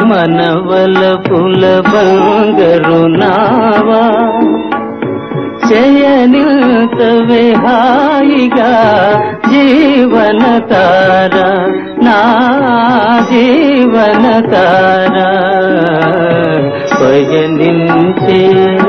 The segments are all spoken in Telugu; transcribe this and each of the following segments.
మనవల పుల బంగరు నావా శయనితవే హాయిగా జీవన తార నా జీవన తార పయనించే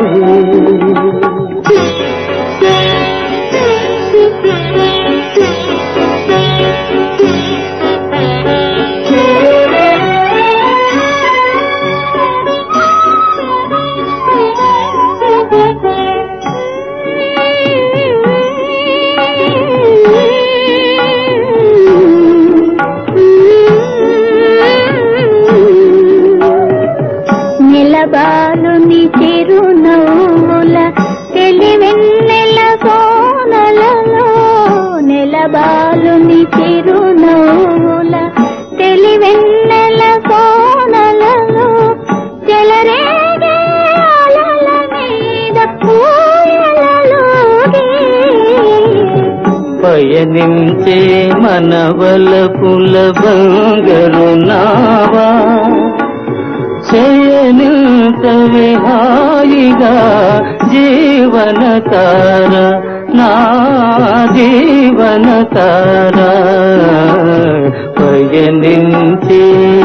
నిలబాలుని చిరునవ్వుల తెలివెన్నెల కోనలలో నిలబాలుని చిరునవ్వుల తెలివెన్నెల కోనలలో చెలరేగే అలల మీద ఊయలలోగే పయనించే మనవల పుల బంగరు నావా చేయనితవే హాయిగా జీవన తార నా జీవన తార పయనించే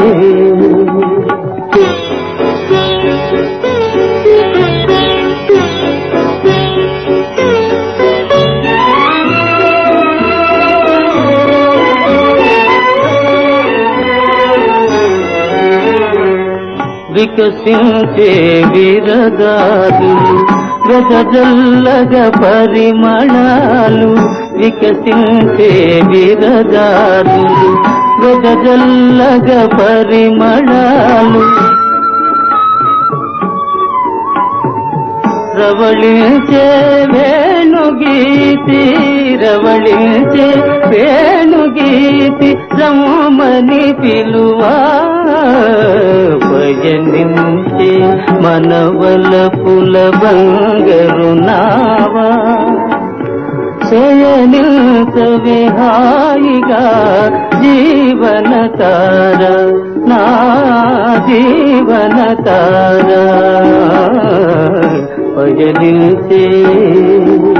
వికసించే విరదాదులు గజజల్లగ పరిమళాలు వికసించే విరదాదులు గజజల్లగ పరిమళాలు రవళించే వేణుగీతి రవళించే వేణుగీతి రమణి పిలువా పయనించే మనవల పుల బంగరు నావా శయనితవే హాయిగా జీవన తార నా జీవన తార పయనించే